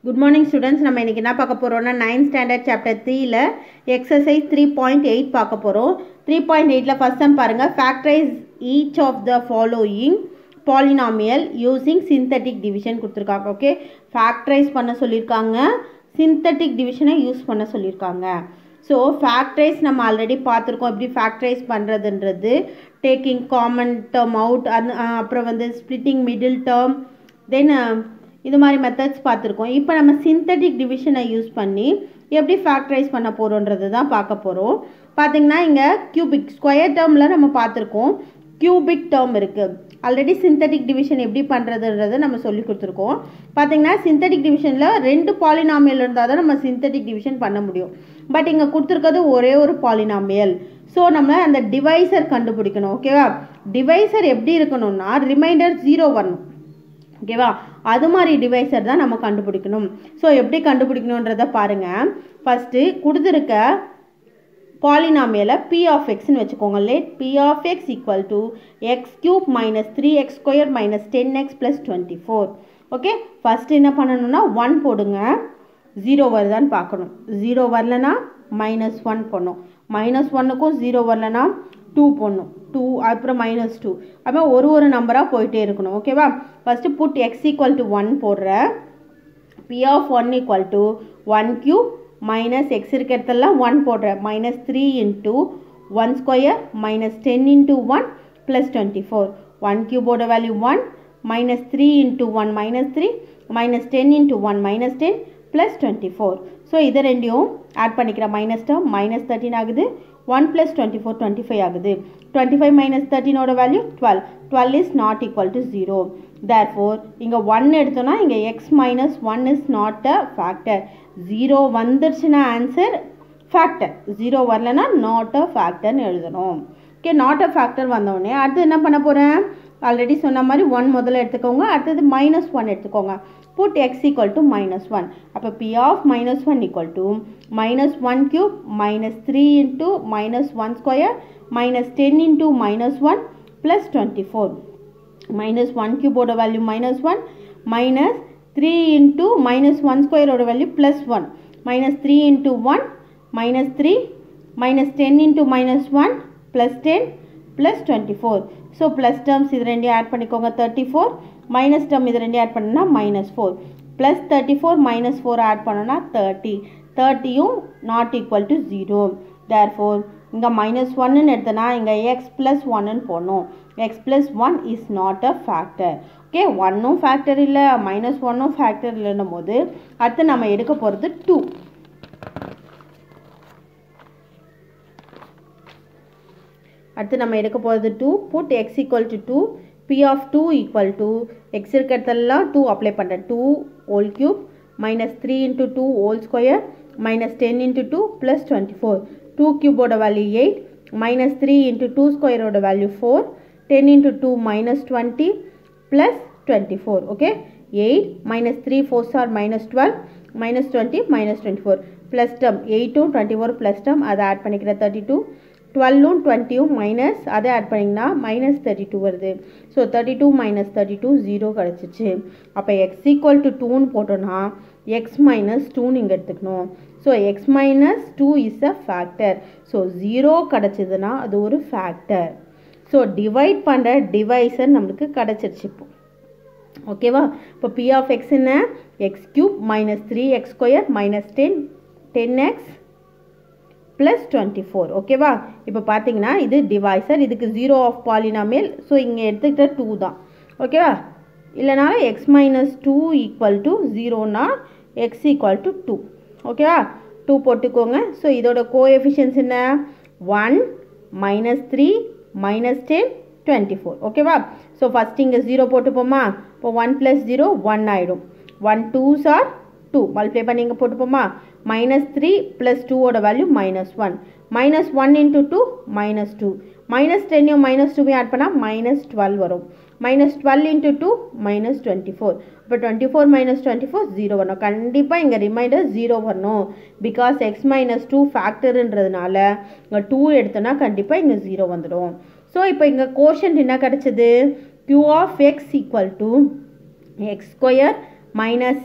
Good morning students நம்ம இன்றைக்கி என்ன பார்க்க போகிறோம்னா நைன்த் ஸ்டாண்டர்ட் சாப்டர் த்ரீல எக்ஸசைஸ் த்ரீ பாயிண்ட் எயிட் பார்க்க போகிறோம் த்ரீ பாயிண்ட் எயிட்டில் ஃபஸ்ட் டைம் பாருங்கள் factorise each of the following polynomial using synthetic division கொடுத்துருக்காங்க ஓகே ஃபேக்டரைஸ் பண்ண சொல்லியிருக்காங்க சிந்தட்டிக் டிவிஷனை யூஸ் பண்ண சொல்லியிருக்காங்க ஸோ ஃபேக்டரைஸ் நம்ம ஆல்ரெடி பார்த்துருக்கோம் எப்படி ஃபேக்டரைஸ் பண்ணுறதுன்றது டேக்கிங் காமன் டேர்ம் அவுட் அந்த அப்புறம் வந்து ஸ்ப்ளிட்டிங் மிடில் டேர்ம் தென் இது மாதிரி மெத்தட்ஸ் பார்த்துருக்கோம் இப்போ நம்ம சிந்தட்டிக் டிவிஷனை யூஸ் பண்ணி எப்படி ஃபேக்டரைஸ் பண்ண போகிறோன்றது தான் பார்க்க போகிறோம் பார்த்தீங்கன்னா இங்கே கியூபிக் ஸ்கொயர் டேர்மில் நம்ம பார்த்துருக்கோம் கியூபிக் டேர்ம் இருக்குது ஆல்ரெடி சிந்தட்டிக் டிவிஷன் எப்படி பண்ணுறதுன்றதை நம்ம சொல்லி கொடுத்துருக்கோம் பார்த்தீங்கன்னா சிந்தட்டிக் டிவிஷனில் ரெண்டு பாலினாமியல் இருந்தால் தான் நம்ம சிந்தட்டிக் டிவிஷன் பண்ண முடியும் பட் இங்கே கொடுத்துருக்கிறது ஒரே ஒரு பாலினாமியல் ஸோ நம்ம அந்த டிவைசர் கண்டுபிடிக்கணும் ஓகேவா டிவைசர் எப்படி இருக்கணும்னா ரிமைண்டர் ஜீரோ வரணும் ஓகேவா அது மாதிரி டிவைசர் தான் நம்ம கண்டுபிடிக்கணும் ஸோ எப்படி கண்டுபிடிக்கணுன்றதை பாருங்கள் ஃபஸ்ட்டு கொடுத்துருக்க பாலினாமியலை பி ஆஃப் எக்ஸ்னு வச்சுக்கோங்க let P of X equal to X cube minus three X square minus ten X plus twenty four okay first என்ன பண்ணணும்னா ஒன் போடுங்க ஜீரோ வருதான்னு பார்க்கணும் ஜீரோ வரலனா மைனஸ் ஒன் பண்ணும் மைனஸ் ஒன்னுக்கும் ஜீரோ வரலனா டூ போடணும் டூ அப்புறம் மைனஸ் டூ அப்புறம் ஒரு ஒரு நம்பராக போயிட்டே இருக்கணும் ஓகேவா first put X equal to one போடுறேன் P of one equal to one cube minus X இருக்கிறதெல்லாம் ஒன் போடுறேன் minus three into one square minus ten into one plus twenty four one கியூபோட value one minus three into one minus three minus ten into one minus ten plus twenty four so இதை ரெண்டையும் add பண்ணிக்கிறேன் minus term minus thirteen ஆகுது one plus twenty four twenty five ஆகுது twenty five minus தேர்ட்டினோட value twelve twelve is not equal to zero therefore இங்கே one எடுத்தோன்னா இங்கே x minus one is not a factor zero வந்துருச்சுன்னா answer factor zero வரலன்னா not a ஃபேக்டர்னு எழுதணும் okay not a factor வந்தோடனே அடுத்து என்ன பண்ண போகிறேன் ஆல்ரெடி சொன்ன மாதிரி ஒன் முதல்ல எடுத்துக்கோங்க அடுத்தது மைனஸ் ஒன் எடுத்துக்கோங்க put X equal to minus one அப்போ p of minus one equal to minus one cube minus three into minus one square minus ten into minus one plus twenty four minus one கியூபோட value minus one minus three into minus one ஸ்கொயரோட value plus one minus three into one minus three minus ten into minus one plus ten plus twenty four so plus terms இது ரெண்டையும் add பண்ணிக்கோங்க thirty four minus term இது ரெண்டையும் add பண்ணோன்னா minus four plus thirty four minus four add பண்ணோன்னா thirty தேர்ட்டியும் not equal to zero therefore இங்கே minus ஒன்னு எடுத்தனா இங்கே எக்ஸ் ப்ளஸ் ஒன்னு போடணும் x plus one is not a factor okay ஒன்னும் ஃபேக்டர் இல்லை மைனஸ் ஒன்னும் ஃபேக்டர் இல்லைன்னும் போது அடுத்து நம்ம எடுக்க போகிறது டூ அடுத்து நம்ம எடுக்க போகிறது two put X equal to two p of two equal to x இருக்கிறதெல்லாம் டூ அப்ளை பண்ணுறேன் two whole cube minus three into two whole square minus ten into two plus twenty four two கியூபோட value eight minus three into two ஸ்கொயரோட value four ten into two minus twenty plus twenty four okay eight minus three four or minus twelve minus twenty minus twenty four plus term எயிட்டும் twenty four plus term அதை add பண்ணிக்கிறேன் thirty two டுவெல்லும் டுவெண்ட்டியும் minus அதை add பண்ணிங்கன்னா minus thirty two வருது so thirty two minus thirty two zero கிடச்சிச்சு அப்போ X equal to டூன்னு போட்டோன்னா எக்ஸ் மைனஸ் டூன்னு இங்கே எடுத்துக்கணும் so x minus two is a factor so zero கிடச்சிதுன்னா அது ஒரு ஃபேக்டர் ஸோ டிவைட் பண்ணுற டிவைசர் நம்மளுக்கு கிடச்சிருச்சு இப்போ ஓகேவா இப்போ பி ஆஃப் எக்ஸ் என்ன x cube minus three X square minus ten ten X plus twenty four ஓகேவா இப்போ பார்த்தீங்கன்னா இது டிவைசர் இதுக்கு ஜீரோ ஆஃப் பாலினாமியல் ஸோ இங்கே எடுத்துக்கிட்ட டூ தான் ஓகேவா இல்லைனாலும் x minus two equal to ஜீரோனா எக்ஸ் ஈக்குவல் டு டூ ஓகேவா டூ போட்டுக்கோங்க ஸோ இதோட கோஎஃபிஷியன்ஸ் என்ன one minus three minus ten twenty four ஓகேவா ஸோ ஃபஸ்ட் இங்கே ஜீரோ போட்டுப்போமா இப்போ ஒன் ப்ளஸ் ஜீரோ ஒன் ஆகிடும் one twos are two multiply பண்ணி இங்கே போட்டுப்போமா மைனஸ் த்ரீ ப்ளஸ் டூவோட value minus one minus one into two minus two minus டென்னையும் மைனஸ் டூவையும் ஆட் பண்ணால் மைனஸ் டுவெல் வரும் minus twelve into two minus twenty four இப்போ twenty four minus twenty four zero வரணும் கண்டிப்பாக இங்கே ரிமைண்டர் ஜீரோ வரணும் பிகாஸ் எக்ஸ் மைனஸ் டூ ஃபேக்டருன்றதுனால இங்கே டூ எடுத்தோன்னா கண்டிப்பாக இங்கே ஜீரோ வந்துடும் ஸோ இப்போ இங்கே கோஷன்ட் என்ன கிடச்சிது q of X equal to x square minus x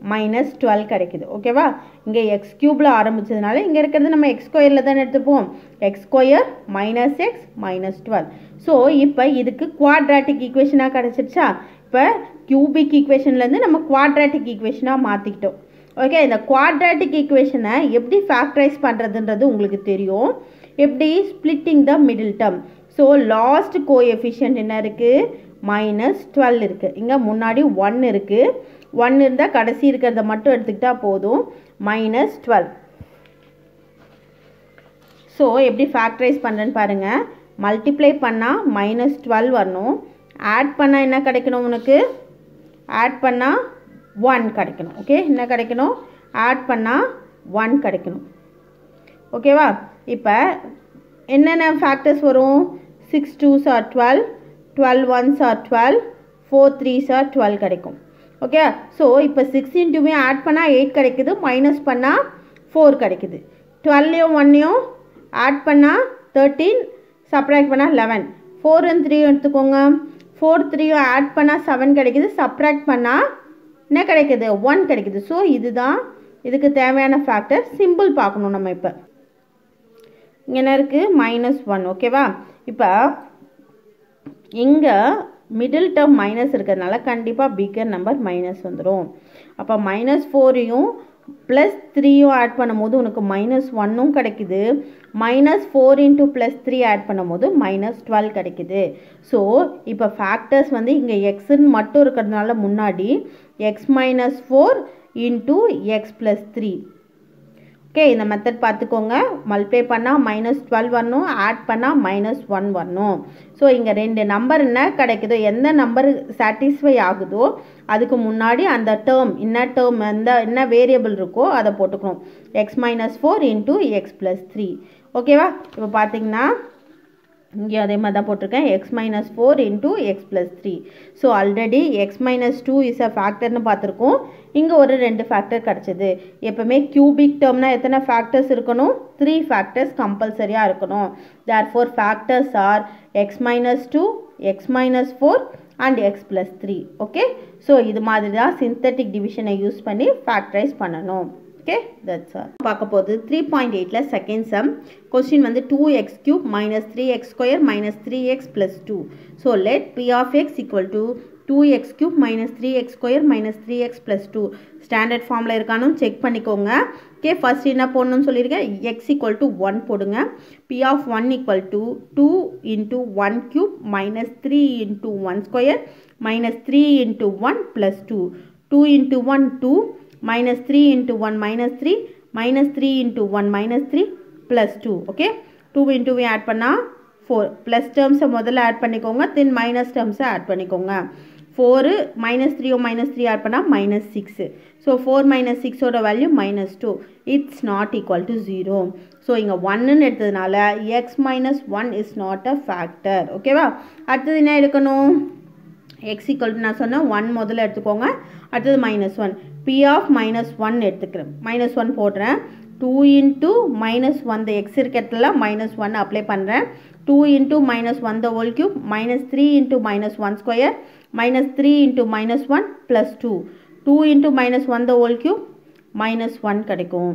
minus twelve கிடைக்குது ஓகேவா இங்கே எக்ஸ் க்யூப்பில் ஆரம்பிச்சதுனால இங்கே இருக்கிறது நம்ம எக்ஸ் ஸ்கொயரில் தானே எடுத்துப்போம் x square minus x minus twelve so இப்போ இதுக்கு குவாட்ராட்டிக் ஈக்குவேஷனாக கிடச்சிருச்சா இப்போ கியூபிக் ஈக்குவேஷன்லேருந்து நம்ம குவாட்ராட்டிக் ஈக்குவேஷனாக மாற்றிக்கிட்டோம் ஓகே இந்த குவாட்ராட்டிக் ஈக்குவேஷனை எப்படி ஃபேக்டரைஸ் பண்ணுறதுன்றது உங்களுக்கு தெரியும் எப்படி splitting the middle term so last coefficient என்ன இருக்குது மைனஸ் டுவெல் இருக்குது இங்கே முன்னாடி ஒன் இருக்குது ஒன் இருந்தால் கடைசி இருக்கிறத மட்டும் எடுத்துக்கிட்டால் போதும் மைனஸ் டுவெல் ஸோ எப்படி ஃபேக்டரைஸ் பண்ணுறேன்னு பாருங்கள் மல்டிப்ளை பண்ணால் மைனஸ் டுவெல் வரணும் ஆட் பண்ணால் என்ன கிடைக்கணும் உனக்கு ஆட் பண்ணால் ஒன் கிடைக்கணும் ஓகே என்ன கிடைக்கணும் ஆட் பண்ணால் ஒன் கிடைக்கணும் ஓகேவா இப்போ என்னென்ன ஃபேக்டர்ஸ் வரும் six twos are twelve twelve ones are twelve four threes are twelve கிடைக்கும் ஓகே ஸோ இப்போ சிக்ஸ் இன்ட்டுமே ஆட் பண்ணால் எயிட் கிடைக்குது மைனஸ் பண்ணால் ஃபோர் கிடைக்குது டுவெல்லையும் ஒன்னையும் ஆட் பண்ணால் தேர்ட்டீன் சப்ராக்ட் பண்ணால் லெவன் ஃபோர் அண்ட் த்ரீ எடுத்துக்கோங்க ஃபோர் த்ரீயும் ஆட் பண்ணால் செவன் கிடைக்குது சப்ராக்ட் பண்ணால் என்ன கிடைக்குது ஒன் கிடைக்குது ஸோ இதுதான் இதுக்கு தேவையான ஃபேக்டர் சிம்பிள் பார்க்கணும் நம்ம இப்போ இங்கே என்ன இருக்குது மைனஸ் ஒன் ஓகேவா இப்போ இங்கே மிடில் டேர்ம் மைனஸ் இருக்கிறதுனால கண்டிப்பாக பிக்கர் நம்பர் மைனஸ் வந்துடும் அப்போ மைனஸ் ஃபோரையும் ப்ளஸ் த்ரீயும் ஆட் பண்ணும்போது உனக்கு மைனஸ் ஒன்னும் கிடைக்குது minus four into plus three add பண்ணும்போது மைனஸ் டுவெல் கிடைக்குது ஸோ இப்போ ஃபேக்டர்ஸ் வந்து இங்கே எக்ஸுன்னு மட்டும் இருக்கிறதுனால முன்னாடி x minus four into x plus three okay இந்த மெத்தட் பார்த்துக்கோங்க மல்டிப்ளை பண்ணால் மைனஸ் டுவெல் வரணும் ஆட் பண்ணால் மைனஸ் ஒன் வரணும் ஸோ இங்கே ரெண்டு நம்பர் என்ன கிடைக்குதோ எந்த நம்பர் சாட்டிஸ்ஃபை ஆகுதோ அதுக்கு முன்னாடி அந்த டேர்ம் என்ன டேர்ம் எந்த என்ன வேரியபிள் இருக்கோ அதை போட்டுக்கணும் x minus four into x plus three ஓகேவா இப்போ பார்த்தீங்கன்னா இங்கே அதே மாதிரி தான் போட்டிருக்கேன் x minus four into x plus three so already x minus two is a ஃபேக்டர்னு பார்த்துருக்கோம் இங்கே ஒரு ரெண்டு ஃபேக்டர் கிடச்சிது எப்போவுமே கியூபிக் டேர்ம்னா எத்தனை ஃபேக்டர்ஸ் இருக்கணும் த்ரீ ஃபேக்டர்ஸ் கம்பல்சரியாக இருக்கணும் therefore factors are x minus two x minus four and x plus three okay so இது மாதிரி தான் சிந்தட்டிக் டிவிஷனை யூஸ் பண்ணி ஃபேக்டரைஸ் பண்ணணும் ஓகே தட்ஸ் ஆல் பார்க்க போகுது த்ரீ பாயிண்ட் எயிட்டில் செகண்ட் சம் கொஸ்டின் வந்து two x cube minus three X square minus three x plus two so let p of X equal to two x cube minus three X square minus three x plus two standard ஃபார்மில் இருக்கானு check பண்ணிக்கோங்க okay first என்ன போடணும்னு சொல்லியிருக்கேன் x equal to one போடுங்க p of one equal to two into one cube minus three into one square minus three into one plus two two into one two minus 3 into 1 minus 3 minus 3 into 1 minus 3 plus 2 okay 2 into we add பண்ணா 4 plus terms முதல்ல add பண்ணிக்கோங்க then minus terms add பண்ணிக்கோங்க 4 minus 3 minus 3 add பண்ணா minus 6 so 4 minus 6 ஓட value minus 2 it's not equal to 0 so இங்க 1 எடுத்ததுனால x minus 1 is not a factor ஓகேவா அடுத்தது என்ன எடுக்கணும் எக்ஸ் ஈக்குவல் நான் சொன்னேன் ஒன் முதல்ல எடுத்துக்கோங்க அடுத்தது minus one p of minus one எடுத்துக்கிறேன் மைனஸ் ஒன் போடுறேன் two into minus one the x இருக்கிறதுல மைனஸ் ஒன் அப்ளை பண்ணுறேன் two into minus one the whole cube minus three into minus one square minus three into minus one plus two two into minus one the whole cube minus one கிடைக்கும்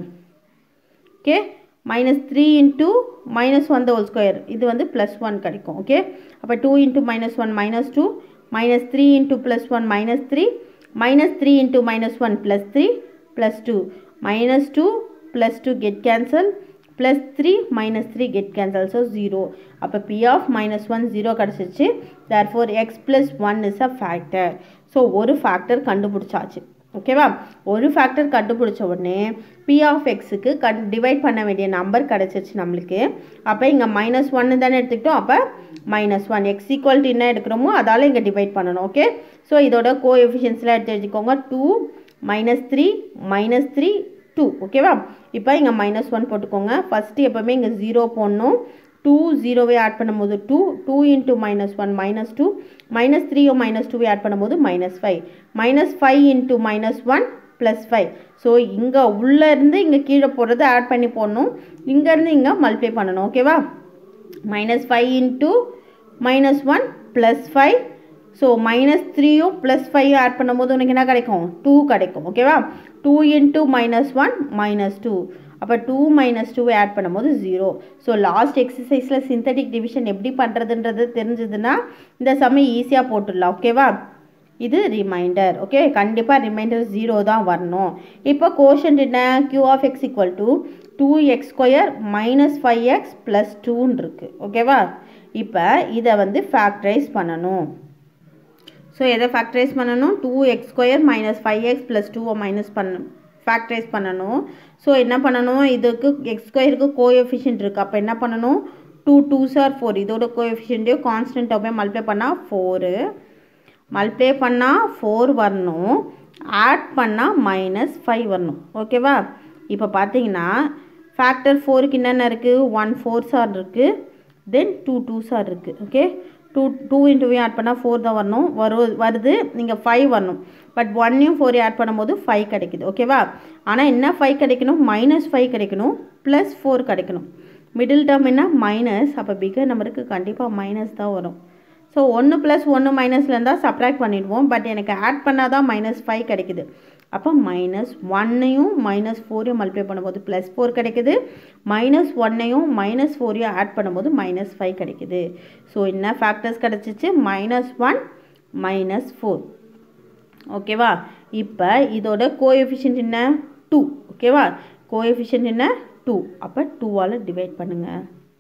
okay minus three into minus one the whole square இது வந்து plus one கிடைக்கும் okay அப்போ two into minus one minus two minus 3 into plus 1 minus 3 minus 3 into minus 1 plus 3 plus 2 minus 2 plus 2 get cancel plus 3 minus 3 get cancel so 0 அப்போ p of minus 1 0 கிடச்சிச்சு therefore x plus 1 is a factor so ஒரு factor கண்டுபிடிச்சாச்சு ஓகேவா ஒரு factor கண்டுபிடிச்ச உடனே P of எக்ஸுக்கு கண் டிவைட் பண்ண வேண்டிய நம்பர் கிடச்சிருச்சு நம்மளுக்கு அப்போ இங்கே மைனஸ் ஒன்று தானே எடுத்துக்கிட்டோம் அப்போ மைனஸ் ஒன் எக்ஸ் ஈக்குவல்ட்டு என்ன எடுக்கிறோமோ அதால் இங்கே டிவைட் பண்ணணும் ஓகே ஸோ இதோட கோ எஃபிஷியன்ஸ்லாம் எடுத்து வச்சுக்கோங்க two minus three minus three two ஓகேவா இப்போ இங்கே மைனஸ் ஒன் போட்டுக்கோங்க ஃபஸ்ட்டு எப்போவுமே இங்கே ஜீரோ போடணும் டூ ஜீரோவே ஆட் பண்ணும்போது two two into minus one minus two minus த்ரீயோ மைனஸ் டூவே ஆட் பண்ணும்போது minus five minus five into minus one plus five so இங்கே உள்ளேருந்து இங்கே கீழே போடுறது ஆட் பண்ணி போடணும் இங்கேருந்து இங்கே மல்டிப்ளை பண்ணணும் ஓகேவா minus five into minus one plus five so minus த்ரீயும் ப்ளஸ் ஃபைவ் ஆட் பண்ணும்போது உனக்கு என்ன கிடைக்கும் டூ கிடைக்கும் ஓகேவா two into minus one minus two அப்போ டூ மைனஸ் டூவை ஆட் பண்ணும்போது ஜீரோ ஸோ லாஸ்ட் எக்ஸசைஸில் சிந்தட்டிக் டிவிஷன் எப்படி பண்ணுறதுன்றது தெரிஞ்சதுன்னா இந்த சமயம் ஈஸியாக போட்டுடலாம் ஓகேவா இது ரிமைண்டர் ஓகே கண்டிப்பாக ரிமைண்டர் ஜீரோ தான் வரணும் இப்போ கோஷன் என்ன q of X equal to two x square minus five x plus டூன்னு இருக்குது ஓகேவா இப்போ இதை வந்து ஃபேக்டரைஸ் பண்ணணும் ஸோ எதை ஃபேக்டரைஸ் பண்ணணும் two x square minus five x plus டூவை மைனஸ் பண்ண ஃபேக்டரைஸ் பண்ணணும் ஸோ என்ன பண்ணணும் இதுக்கு எக்ஸ் ஸ்கொயருக்கு கோஎஃபிஷியன்ட் இருக்குது அப்போ என்ன பண்ணணும் டூ டூ சார் ஃபோர் இதோட கோஎஃபிஷியன்ட்டையும் கான்ஸ்டன்ட்டை போய் மல்டிப்ளை பண்ணால் ஃபோரு மல்டிப்ளை பண்ணால் ஃபோர் வரணும் ஆட் பண்ணால் மைனஸ் ஃபைவ் வரணும் ஓகேவா இப்போ பார்த்தீங்கன்னா ஃபேக்டர் ஃபோருக்கு என்னென்ன இருக்குது ஒன் ஃபோர் சார் இருக்குது தென் டூ டூ சார் இருக்குது ஓகே டூ டூ இன்ட்டுவையும் ஆட் பண்ணால் ஃபோர் தான் வரணும் வரு வருது நீங்கள் ஃபைவ் வரணும் பட் ஒன்னையும் ஃபோரையும் ஆட் பண்ணும்போது ஃபைவ் கிடைக்குது ஓகேவா ஆனால் என்ன ஃபைவ் கிடைக்கணும் மைனஸ் ஃபைவ் கிடைக்கணும் ப்ளஸ் ஃபோர் கிடைக்கணும் மிடில் டேர்ம் என்ன மைனஸ் அப்போ பிகர் நம்பருக்கு கண்டிப்பாக மைனஸ் தான் வரும் ஸோ ஒன்று ப்ளஸ் ஒன்று மைனஸில் இருந்தால் சப்ராக்ட் பண்ணிடுவோம் பட் எனக்கு ஆட் பண்ணால் தான் மைனஸ் ஃபைவ் கிடைக்குது அப்போ மைனஸ் ஒன்னையும் மைனஸ் ஃபோரையும் மல்டிப்ளை பண்ணும்போது ப்ளஸ் ஃபோர் கிடைக்குது மைனஸ் ஒன்னையும் மைனஸ் ஃபோரையும் ஆட் பண்ணும்போது மைனஸ் ஃபைவ் கிடைக்குது ஸோ என்ன ஃபேக்டர்ஸ் கிடச்சிச்சு மைனஸ் ஒன் மைனஸ் ஃபோர் ஓகேவா இப்போ இதோட கோஎஃபிஷியன்ட் என்ன டூ ஓகேவா கோஎஃபிஷியன்ட் என்ன டூ அப்போ டூவால் டிவைட் பண்ணுங்கள்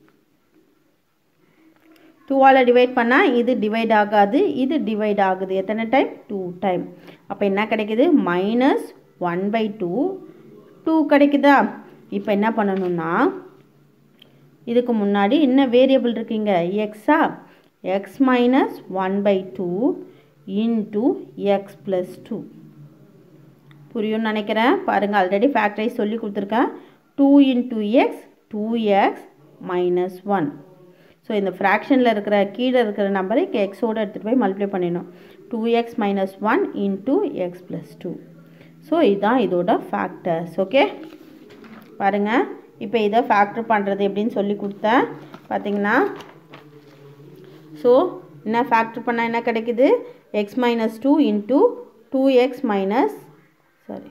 டூவால் டிவைட் பண்ணால் இது டிவைட் ஆகாது இது டிவைட் ஆகுது எத்தனை டைம் டூ டைம் அப்போ என்ன கிடைக்குது minus one by two two கிடைக்குதா இப்போ என்ன பண்ணணும்னா இதுக்கு முன்னாடி என்ன வேரியபிள் இருக்கீங்க எக்ஸா x minus one by two into x plus two புரியும்னு நினைக்கிறேன் பாருங்கள் ஆல்ரெடி ஃபேக்டரைஸ் சொல்லி கொடுத்துருக்கேன் two into x two x minus one so இந்த ஃப்ராக்ஷனில் இருக்கிற கீழே இருக்கிற நம்பரை எக்ஸோடு எடுத்துகிட்டு போய் மல்டிப்ளை பண்ணிடணும் two x minus one into x plus two so இதுதான் இதோட ஃபேக்டர்ஸ் ஓகே பாருங்கள் இப்போ இதை ஃபேக்டர் பண்ணுறது எப்படின்னு சொல்லி கொடுத்தேன் பார்த்தீங்கன்னா ஸோ என்ன ஃபேக்டர் பண்ணால் என்ன கிடைக்குது x minus two into two x minus sorry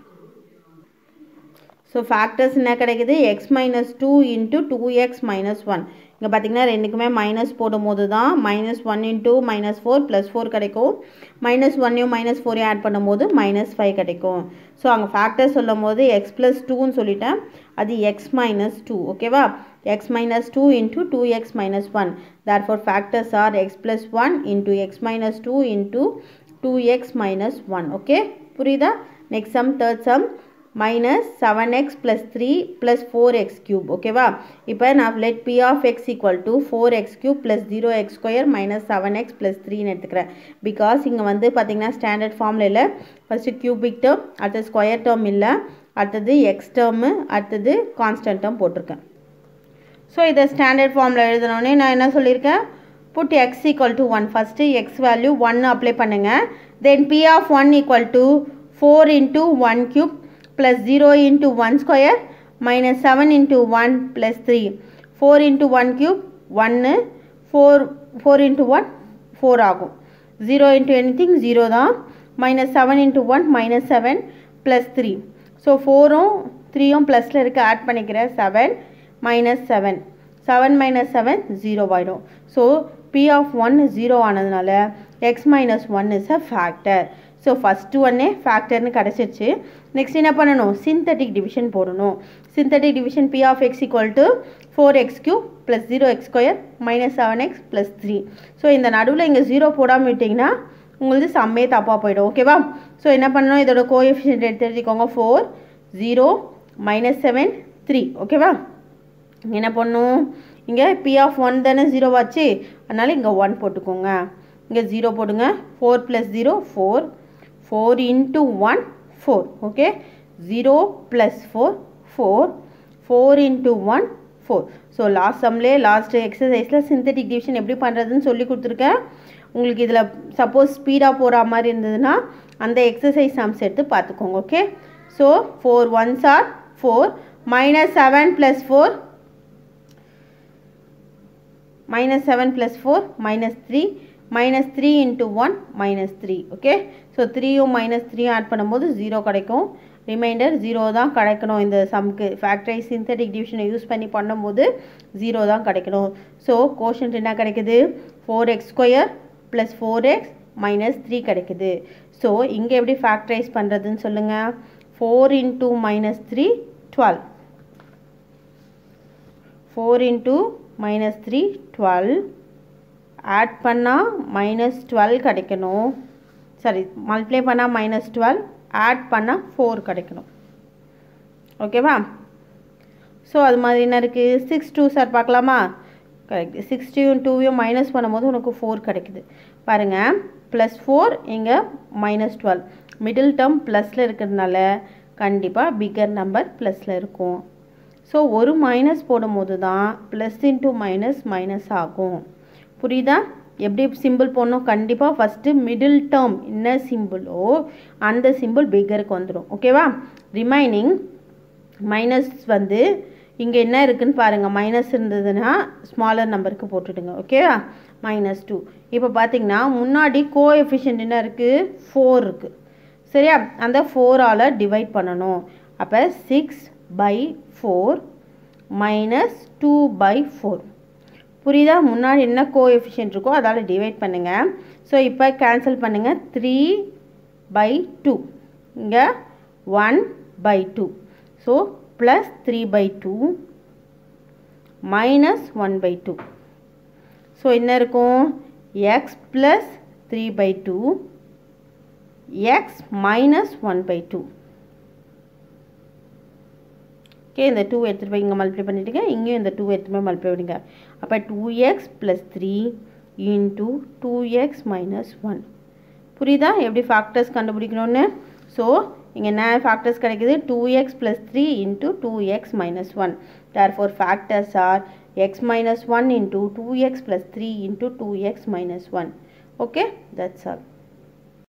so factors என்ன கிடைக்குது x minus two into two x minus one இங்கே பார்த்தீங்கன்னா ரெண்டுக்குமே மைனஸ் போடும்போது தான் minus one into minus four plus four கிடைக்கும் மைனஸ் ஒன்னையும் மைனஸ் ஃபோரையும் ஆட் பண்ணும்போது மைனஸ் ஃபைவ் கிடைக்கும் ஸோ அங்கே ஃபேக்டர் சொல்லும் போது எக்ஸ் ப்ளஸ் டூன்னு சொல்லிட்டேன் அது எக்ஸ் மைனஸ் டூ ஓகேவா x minus two into two x minus one there for factors are x plus one into x minus two into two x minus one okay புரியுதா next sum third sum minus seven x plus three plus four x cube ஓகேவா இப்போ நான் let p of X equal to four x cube plus zero x square minus seven x plus த்ரீன்னு எடுத்துக்கிறேன் because இங்கே வந்து பார்த்தீங்கன்னா standard ஃபார்மில் இல்லை ஃபஸ்ட்டு கியூபிக் டேர்ம் அடுத்தது ஸ்கொயர் டேர்ம் இல்லை அடுத்தது எக்ஸ் டேர்மு அடுத்தது கான்ஸ்டன்ட் டேர்ம் போட்டிருக்கேன் ஸோ இதை ஸ்டாண்டர்ட் ஃபார்மில் எழுதினோடனே நான் என்ன சொல்லியிருக்கேன் put X equal to one first x value ஒன்று அப்ளை பண்ணுங்கள் then p of one equal to four into one cube plus 0 into 1 square minus 7 into 1 plus 3. 4 into 1 cube 1, 4, 4 into 1 4 ஆகும் 0 into anything 0 தான் minus 7 into 1 minus 7 plus 3. So ஃபோரும் த்ரீயும் ப்ளஸில் இருக்க add பண்ணிக்கிறேன் seven minus seven seven minus seven zero ஆகிடும் so p of one zero ஆனதுனால x minus one is a factor so first ஒன்னே ஃபேக்டர்னு கிடச்சிருச்சு நெக்ஸ்ட் என்ன பண்ணணும் சிந்தட்டிக் டிவிஷன் போடணும் synthetic division p of X equal to four x cube plus zero x square minus seven x plus three so இந்த நடுவில் இங்கே zero போடாமல் விட்டிங்கன்னா உங்களுக்கு சம்மே தப்பாக போயிடும் ஓகேவா ஸோ என்ன பண்ணணும் இதோட கோஎஃபிஷியன்ட் எடுத்து எழுதிக்கோங்க four zero minus seven three ஓகேவா என்ன பண்ணும் இங்கே பி ஆஃப் ஒன் தானே ஜீரோவாச்சு அதனால் இங்கே ஒன் போட்டுக்கோங்க இங்கே ஜீரோ போடுங்க four plus zero four four into one four okay zero plus four four four into one four so last சம்லே லாஸ்ட் எக்ஸசைஸில் சிந்தட்டிக் டிவிஷன் எப்படி பண்ணுறதுன்னு சொல்லி கொடுத்துருக்கேன் உங்களுக்கு இதில் சப்போஸ் ஸ்பீடாக போகிற மாதிரி இருந்ததுன்னா அந்த எக்ஸசைஸ் சம்ஸ் எடுத்து பார்த்துக்கோங்க okay so four ones are four minus seven plus four minus 7 plus 4 minus 3 minus three into one minus three okay so த்ரீயும் மைனஸ் த்ரீயும் ஆட் பண்ணும்போது ஜீரோ கிடைக்கும் ரிமைண்டர் ஜீரோ தான் கிடைக்கணும் இந்த சம்க்கு ஃபேக்டரைஸ் சிந்தட்டிக் டிவிஷனை யூஸ் பண்ணி பண்ணும்போது ஜீரோ தான் கிடைக்கணும் ஸோ கோஷன்ட் என்ன கிடைக்குது four x square plus four x minus three கிடைக்குது ஸோ இங்கே எப்படி ஃபேக்டரைஸ் பண்ணுறதுன்னு சொல்லுங்கள் four into minus three twelve four into minus three twelve add பண்ணால் மைனஸ் டுவெல் கிடைக்கணும் சாரி மல்டிப்ளை பண்ணால் மைனஸ் டுவெல் ஆட் பண்ணால் ஃபோர் கிடைக்கணும் ஓகேவா ஸோ அது மாதிரி என்ன இருக்குது சிக்ஸ் டூ சார் பார்க்கலாமா கரெக்ட் சிக்ஸ்டியும் டூவையும் மைனஸ் பண்ணும்போது உனக்கு ஃபோர் கிடைக்குது பாருங்கள் ப்ளஸ் ஃபோர் இங்கே மைனஸ் டுவெல் மிடில் டேர்ம் ப்ளஸில் இருக்கிறதுனால கண்டிப்பாக பிக்கர் நம்பர் ப்ளஸில் இருக்கும் ஸோ ஒரு மைனஸ் போடும்போது தான் ப்ளஸ் இன்ட்டு மைனஸ் மைனஸ் ஆகும் புரியுதா எப்படி சிம்பிள் போடணும் கண்டிப்பாக ஃபஸ்ட்டு மிடில் டேர்ம் என்ன சிம்பிளோ அந்த சிம்பிள் பிக்கருக்கு வந்துடும் ஓகேவா ரிமைனிங் மைனஸ் வந்து இங்கே என்ன இருக்குன்னு பாருங்கள் மைனஸ் இருந்ததுன்னா ஸ்மாலர் நம்பருக்கு போட்டுடுங்க ஓகேவா மைனஸ் டூ இப்போ பார்த்தீங்கன்னா முன்னாடி கோ எஃபிஷியன்ட் என்ன இருக்குது ஃபோர் இருக்குது சரியா அந்த ஃபோரால் டிவைட் பண்ணணும் அப்போ six by four minus two by four புரியுதா முன்னாடி என்ன கோ எஃபிஷியன்ட் இருக்கோ அதால் டிவைட் பண்ணுங்கள் ஸோ இப்போ கேன்சல் பண்ணுங்கள் த்ரீ பை டூ இங்கே one by two so plus three by two minus one by two so என்ன இருக்கும் x plus three by two x minus one by two okay இந்த two எடுத்துகிட்டு போய் இங்கே மல்டிப்ளை பண்ணிவிடுங்க இங்கேயும் இந்த டூ எடுத்துகிட்டு போய் மல்டிப்ளை பண்ணிடுங்க அப்போ two x plus three into two x minus one புரியுதா எப்படி ஃபேக்டர்ஸ் கண்டுபிடிக்கணும்னு ஸோ இங்கே என்ன ஃபேக்டர்ஸ் கிடைக்குது two x plus three into two x minus one therefore factors are x minus one into two x plus three into two x minus one okay that's all